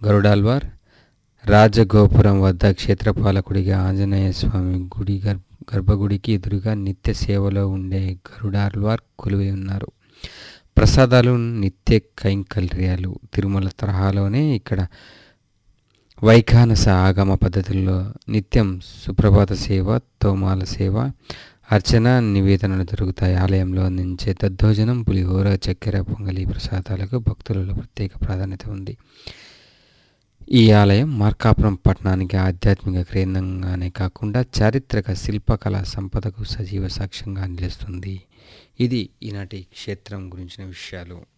గరుడాల్వార్ రాజగోపురం వద్ద క్షేత్రపాలకుడిగా ఆంజనేయ స్వామి గుడి గర్ గర్భగుడికి ఎదురుగా నిత్య సేవలో ఉండే గరుడాల్వార్ కొలువై ఉన్నారు ప్రసాదాలు నిత్య కైంకర్యాలు తిరుమల తరహాలోనే ఇక్కడ వైఖానస ఆగమ పద్ధతుల్లో నిత్యం సుప్రభాత సేవ తోమాల సేవ అర్చన నివేదనలు జరుగుతాయి ఆలయంలో అందించే దద్దోజనం పులిహోర చక్కెర పొంగలి ప్రసాదాలకు భక్తులలో ప్రత్యేక ప్రాధాన్యత ఉంది ఈ ఆలయం మార్కాపురం పట్టణానికి ఆధ్యాత్మిక కేంద్రంగానే కాకుండా చారిత్రక శిల్పకళా సంపదకు సజీవ సాక్ష్యంగా నిలుస్తుంది ఇది ఈనాటి క్షేత్రం గురించిన విషయాలు